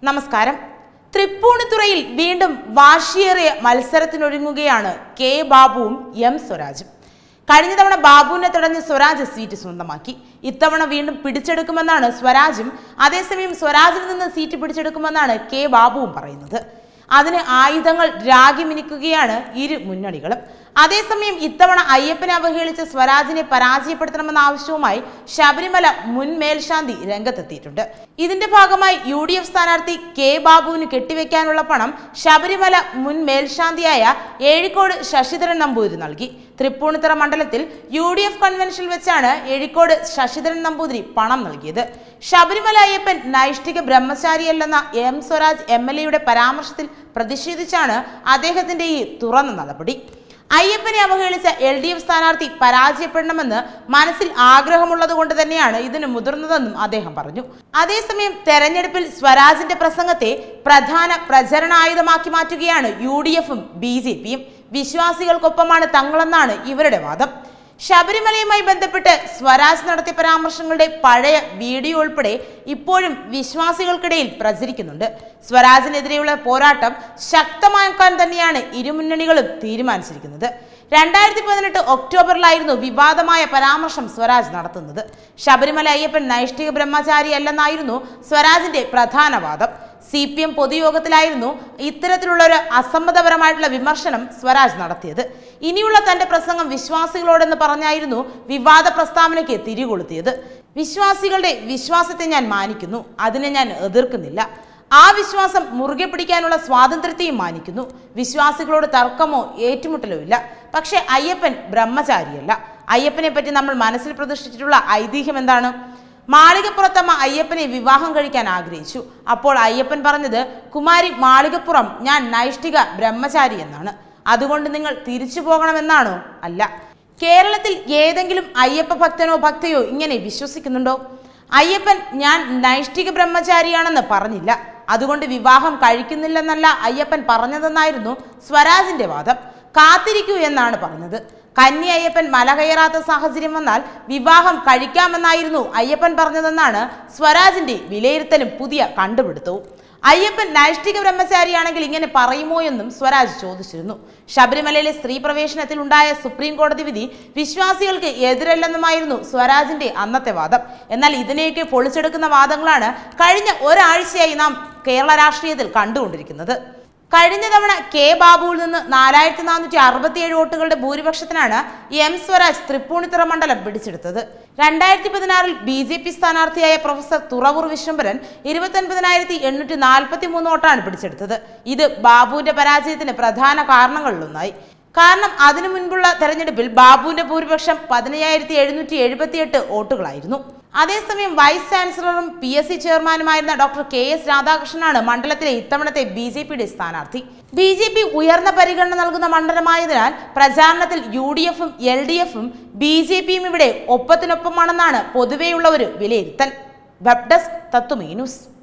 നമസ്കാരം തൃപ്പൂണിത്തുറയിൽ വീണ്ടും വാശിയേറിയ മത്സരത്തിനൊരുങ്ങുകയാണ് കെ ബാബുവും എം സ്വരാജും കഴിഞ്ഞ തവണ ബാബുവിനെ തടഞ്ഞ് സ്വരാജ് സീറ്റ് സ്വന്തമാക്കി ഇത്തവണ വീണ്ടും പിടിച്ചെടുക്കുമെന്നാണ് സ്വരാജും അതേസമയം സ്വരാജിൽ നിന്ന് സീറ്റ് പിടിച്ചെടുക്കുമെന്നാണ് കെ ബാബുവും പറയുന്നത് അതിന് ആയുധങ്ങൾ രാഗി മിനിക്കുകയാണ് ഇരു മുന്നണികളും അതേസമയം ഇത്തവണ അയ്യപ്പനെ അവഹേളിച്ച സ്വരാജിനെ പരാജയപ്പെടുത്തണമെന്ന ആവശ്യവുമായി ശബരിമല മുൻ മേൽശാന്തി രംഗത്തെത്തിയിട്ടുണ്ട് ഇതിന്റെ ഭാഗമായി യു ഡി എഫ് സ്ഥാനാർത്ഥി കെ ബാബുവിന് കെട്ടിവെക്കാനുള്ള പണം ശബരിമല മുൻ മേൽശാന്തിയായ ഏഴിക്കോട് ശശിധരൻ നമ്പൂതിരി നൽകി തൃപ്പൂണിത്തുറ മണ്ഡലത്തിൽ യു ഡി എഫ് കൺവെൻഷനിൽ വെച്ചാണ് എഴിക്കോട് ശശിധരൻ നമ്പൂതിരി പണം നൽകിയത് ശബരിമല അയ്യപ്പൻ നൈഷ്ഠിക ബ്രഹ്മചാരിയല്ലെന്ന എം സ്വരാജ് എം എൽ എയുടെ പരാമർശത്തിൽ പ്രതിഷേധിച്ചാണ് അദ്ദേഹത്തിന്റെ ഈ തുറന്ന നടപടി അയ്യപ്പനെ അവഹേളിച്ച എൽ ഡി എഫ് സ്ഥാനാർത്ഥി പരാജയപ്പെടണമെന്ന് മനസ്സിൽ ആഗ്രഹമുള്ളത് കൊണ്ട് തന്നെയാണ് ഇതിന് മുതിർന്നതെന്നും അദ്ദേഹം പറഞ്ഞു അതേസമയം തെരഞ്ഞെടുപ്പിൽ സ്വരാജിന്റെ പ്രസംഗത്തെ പ്രധാന പ്രചരണായുധമാക്കി മാറ്റുകയാണ് യു ഡി എഫും ബി ജെ പിയും വിശ്വാസികൾക്കൊപ്പമാണ് തങ്ങളെന്നാണ് ഇവരുടെ വാദം ശബരിമലയുമായി ബന്ധപ്പെട്ട് സ്വരാജ് നടത്തിയ പരാമർശങ്ങളുടെ പഴയ വീഡിയോ ഉൾപ്പെടെ ഇപ്പോഴും വിശ്വാസികൾക്കിടയിൽ പ്രചരിക്കുന്നുണ്ട് സ്വരാജിനെതിരെയുള്ള പോരാട്ടം ശക്തമാക്കാൻ തന്നെയാണ് ഇരുമുന്നണികളും തീരുമാനിച്ചിരിക്കുന്നത് രണ്ടായിരത്തി പതിനെട്ട് ഒക്ടോബറിലായിരുന്നു വിവാദമായ പരാമർശം സ്വരാജ് നടത്തുന്നത് ശബരിമല അയ്യപ്പൻ നൈഷ്ഠിക ബ്രഹ്മചാരി അല്ലെന്നായിരുന്നു സ്വരാജിന്റെ പ്രധാന വാദം സി പി എം പൊതുയോഗത്തിലായിരുന്നു ഇത്തരത്തിലുള്ള ഒരു അസമ്മതപരമായിട്ടുള്ള വിമർശനം സ്വരാജ് നടത്തിയത് ഇനിയുള്ള തന്റെ പ്രസംഗം വിശ്വാസികളോടെന്ന് പറഞ്ഞായിരുന്നു വിവാദ പ്രസ്താവനയ്ക്ക് തിരികൊളുത്തിയത് വിശ്വാസികളുടെ വിശ്വാസത്തെ ഞാൻ മാനിക്കുന്നു അതിനെ ഞാൻ എതിർക്കുന്നില്ല ആ വിശ്വാസം മുറുകെ പിടിക്കാനുള്ള സ്വാതന്ത്ര്യത്തെയും മാനിക്കുന്നു വിശ്വാസികളോട് തർക്കമോ ഏറ്റുമുട്ടലോ ഇല്ല പക്ഷേ അയ്യപ്പൻ ബ്രഹ്മചാരിയല്ല അയ്യപ്പനെ പറ്റി നമ്മൾ മനസ്സിൽ പ്രതിഷ്ഠിച്ചിട്ടുള്ള ഐതിഹ്യം എന്താണ് മാളികപ്പുറത്തമ്മ അയ്യപ്പനെ വിവാഹം കഴിക്കാൻ ആഗ്രഹിച്ചു അപ്പോൾ അയ്യപ്പൻ പറഞ്ഞത് കുമാരി മാളികപ്പുറം ഞാൻ നൈഷ്ഠിക ബ്രഹ്മചാരി എന്നാണ് അതുകൊണ്ട് നിങ്ങൾ തിരിച്ചു പോകണമെന്നാണോ അല്ല കേരളത്തിൽ ഏതെങ്കിലും അയ്യപ്പ ഭക്തനോ ഭക്തയോ ഇങ്ങനെ വിശ്വസിക്കുന്നുണ്ടോ അയ്യപ്പൻ ഞാൻ നൈഷ്ഠിക ബ്രഹ്മചാരിയാണെന്ന് പറഞ്ഞില്ല അതുകൊണ്ട് വിവാഹം കഴിക്കുന്നില്ലെന്നല്ല അയ്യപ്പൻ പറഞ്ഞതെന്നായിരുന്നു സ്വരാജിന്റെ വാദം കാത്തിരിക്കൂ എന്നാണ് പറഞ്ഞത് കന്നി അയ്യപ്പൻ മല കയറാത്ത സാഹചര്യം വന്നാൽ വിവാഹം കഴിക്കാമെന്നായിരുന്നു അയ്യപ്പൻ പറഞ്ഞതെന്നാണ് സ്വരാജിന്റെ വിലയിരുത്തലും പുതിയ കണ്ടുപിടുത്തവും അയ്യപ്പൻ നൈഷ്ഠിക ബ്രഹ്മചാരിയാണെങ്കിൽ ഇങ്ങനെ പറയുമോ എന്നും സ്വരാജ് ചോദിച്ചിരുന്നു ശബരിമലയിലെ സ്ത്രീ പ്രവേശനത്തിൽ ഉണ്ടായ സുപ്രീം കോടതി വിധി വിശ്വാസികൾക്ക് എതിരല്ലെന്നുമായിരുന്നു സ്വരാജിന്റെ അന്നത്തെ വാദം എന്നാൽ ഇതിനെയൊക്കെ പൊളിച്ചെടുക്കുന്ന വാദങ്ങളാണ് കഴിഞ്ഞ ഒരാഴ്ചയായി നാം കേരള രാഷ്ട്രീയത്തിൽ കണ്ടുകൊണ്ടിരിക്കുന്നത് കഴിഞ്ഞ തവണ കെ ബാബുവിൽ നിന്ന് നാലായിരത്തി നാനൂറ്റി അറുപത്തിയേഴ് വോട്ടുകളുടെ ഭൂരിപക്ഷത്തിനാണ് എം സ്വരാജ് തൃപ്പൂണിത്തുറ മണ്ഡലം പിടിച്ചെടുത്തത് രണ്ടായിരത്തി പതിനാറിൽ ബി ജെ പി സ്ഥാനാർത്ഥിയായ പ്രൊഫസർ തുറവൂർ വിശ്വംഭരൻ ഇരുപത്തൊൻപതിനായിരത്തി എണ്ണൂറ്റി നാൽപ്പത്തി മൂന്ന് വോട്ടാണ് പിടിച്ചെടുത്തത് ഇത് ബാബുവിന്റെ പരാജയത്തിന് പ്രധാന കാരണങ്ങളിലൊന്നായി കാരണം അതിനു മുൻപുള്ള തെരഞ്ഞെടുപ്പിൽ ബാബുവിന്റെ ഭൂരിപക്ഷം പതിനയ്യായിരത്തി എഴുന്നൂറ്റി എഴുപത്തിയെട്ട് വോട്ടുകളായിരുന്നു അതേസമയം വൈസ് ചാൻസലറും പി എസ് സി ചെയർമാനുമായിരുന്ന ഡോക്ടർ കെ എസ് രാധാകൃഷ്ണനാണ് മണ്ഡലത്തിലെ ഇത്തവണത്തെ ബി ജെ പിയുടെ സ്ഥാനാർത്ഥി ബി ജെ പി ഉയർന്ന പരിഗണന നൽകുന്ന മണ്ഡലമായതിനാൽ പ്രചാരണത്തിൽ യു ഡി എഫും എൽ ഡി എഫും ബി ജെ പിയും ഇവിടെ ഒപ്പത്തിനൊപ്പമാണെന്നാണ് പൊതുവെയുള്ള ഒരു വിലയിരുത്തൽ വെബ് ഡെസ്ക് തത്തുമീ ന്യൂസ്